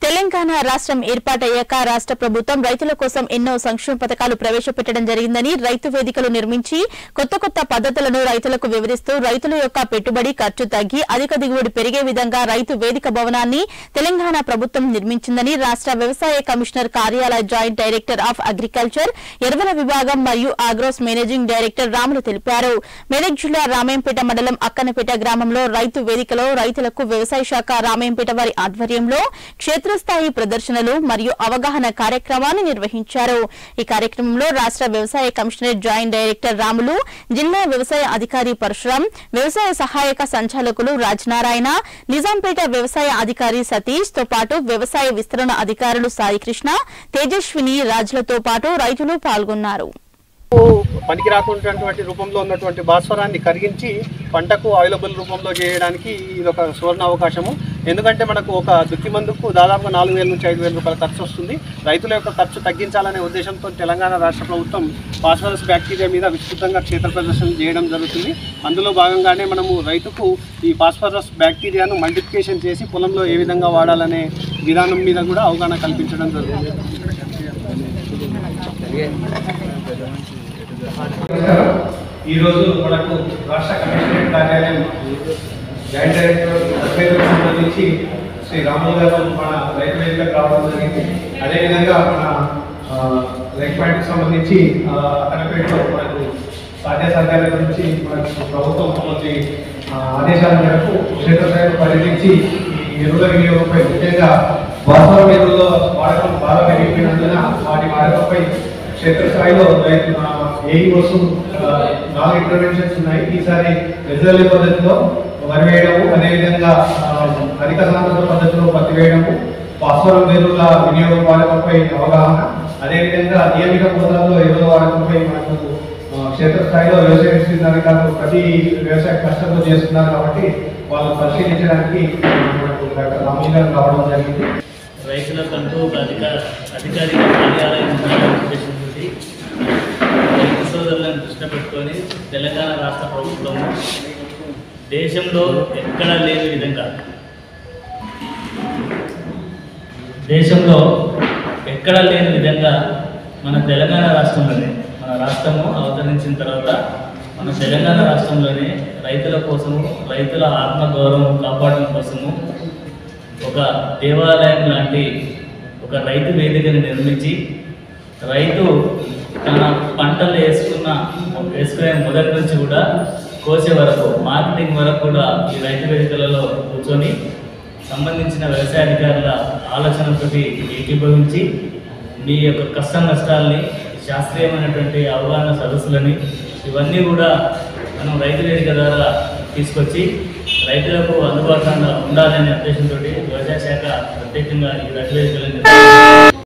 తెలంగాణ రాష్ట్రం ఏర్పాటయ్యాక రాష్ట్ర ప్రభుత్వం రైతుల కోసం ఎన్నో సంక్షేమ పథకాలు ప్రవేశపెట్టడం జరిగిందని రైతు వేదికలు నిర్మించి కొత్త కొత్త పద్ధతులను రైతులకు వివరిస్తూ రైతుల యొక్క పెట్టుబడి ఖర్చు తగ్గి అధిక దిగుబడి పెరిగే విధంగా రైతు వేదిక భవనాన్ని తెలంగాణ ప్రభుత్వం నిర్మించిందని రాష్ట్ర వ్యవసాయ కమిషనర్ కార్యాలయ జాయింట్ డైరెక్టర్ ఆఫ్ అగ్రికల్చర్ ఎరువుల విభాగం మరియు ఆగ్రోస్ మేనేజింగ్ డైరెక్టర్ రాములు తెలిపారు మెదక్ జిల్లా రామేంపేట మండలం అక్కనపేట గ్రామంలో రైతు వేదికలో రైతులకు వ్యవసాయ శాఖ రామేంపేట వారి ఆధ్వర్యంలో క్షేత్రస్థాయి ప్రదర్శనలు మరియు అవగాహన కార్యక్రమాన్ని నిర్వహించారు ఈ కార్యక్రమంలో రాష్ట్ర వ్యవసాయ కమిషనర్ జాయింట్ డైరెక్టర్ రాములు జిల్లా వ్యవసాయ అధికారి పరశురాం వ్యవసాయ సహాయక సంచాలకులు రాజనారాయణ నిజాంపేట వ్యవసాయ అధికారి సతీష్ తో పాటు వ్యవసాయ విస్తరణ అధికారులు సాయికృష్ణ తేజస్విని రాజులతో పాటు రైతులు పాల్గొన్నారు పనికి రాకున్నటువంటి రూపంలో ఉన్నటువంటి భాస్వరాన్ని కరిగించి పంటకు అవైలబుల్ రూపంలో చేయడానికి ఇది ఒక సువర్ణ అవకాశము ఎందుకంటే మనకు ఒక దుక్కి మందుకు దాదాపుగా నాలుగు వేల నుంచి ఐదు వేల రూపాయల ఖర్చు వస్తుంది రైతుల యొక్క ఖర్చు తగ్గించాలనే ఉద్దేశంతో తెలంగాణ రాష్ట్ర ప్రభుత్వం ఫాస్ఫరస్ బ్యాక్టీరియా మీద విస్తృతంగా క్షేత్ర ప్రదర్శన చేయడం జరుగుతుంది అందులో భాగంగానే మనము రైతుకు ఈ ఫాస్ఫరస్ బ్యాక్టీరియాను మల్టిప్లికేషన్ చేసి పొలంలో ఏ విధంగా వాడాలనే విధానం మీద కూడా అవగాహన కల్పించడం జరుగుతుంది నమస్కారం ఈరోజు మనకు రాష్ట్ర కమిషనరేట్ కార్యాలయం జాయింట్ డైరెక్టర్ అభ్యర్థులకు సంబంధించి శ్రీ రాములు గారు మన రైతు వేదికకు రావడం జరిగింది అదేవిధంగా మన ఆ, రైతు పాయింట్కి సంబంధించి ఆ, అక్కడపేటలో మనకు సాధ్యాసాధ్యాల గురించి మనకు ప్రభుత్వం కొన్ని ఆ, ఆదేశాల మేరకు క్షేత్రస్థాయిలో పర్యటించి ఈ ఎరువుల వినియోగంపై ముఖ్యంగా వాతావరణ ఎరువుల వాడకం బాగా పెరిగిపోయినందున వాటి వాడకంపై క్షేత్రస్థాయిలో రైతు మన ఏఈ కోసం ఆ, నాలుగు ఇంటర్వెన్షన్స్ ఉన్నాయి ఈసారి రిజర్వ్ పద్ధతిలో వరి వేయడము అదేవిధంగా ఆ, అధిక సాంద్రత పద్ధతిలో పత్తి వేయడము ఫాస్ఫరం ఎరువుల వినియోగం వాడకంపై అవగాహన అదేవిధంగా నియమిత మోతాదులో ఎరువుల వాడకంపై మనకు ఆ, క్షేత్రస్థాయిలో వ్యవసాయ విస్తీర్ణాధికారులు ప్రతి వ్యవసాయ కష్టంలో చేస్తున్నారు కాబట్టి వాళ్ళు పరిశీలించడానికి మనకు డాక్టర్ రామయ్య గారు రావడం జరిగింది రైతులకంటూ ఒక అధికార అధికారిక కార్యాలయం ఉండాలనే ఉద్దేశంతో రైతు సోదరులను దృష్టి పెట్టుకొని తెలంగాణ రాష్ట్ర ప్రభుత్వం దేశంలో ఎక్కడా లేని విధంగా దేశంలో ఎక్కడా లేని విధంగా మన తెలంగాణ రాష్ట్రంలోనే మన రాష్ట్రము అవతరించిన తర్వాత మన తెలంగాణ రాష్ట్రంలోనే రైతుల కోసము రైతుల ఆత్మగౌరవం కాపాడడం కోసము ఒక దేవాలయం లాంటి ఒక రైతు వేదికని నిర్మించి రైతు తన పంటలు వేసుకున్న వేసుకునే మొదటి నుంచి కూడా కోసే వరకు మార్కెటింగ్ వరకు కూడా ఈ రైతు వేదికలలో కూర్చొని సంబంధించిన వ్యవసాయ అధికారుల ఆలోచనతోటి ఏకీభవించి మీ యొక్క కష్ట నష్టాలని శాస్త్రీయమైనటువంటి అవగాహన సదస్సులని ఇవన్నీ కూడా మనం రైతు వేదిక ద్వారా తీసుకొచ్చి రైతులకు అందుబాటులో ఉండాలనే ఉద్దేశంతో వ్యవసాయ శాఖ ప్రత్యేకంగా ఈ రైతు వేదికలను నిర్వహించింది.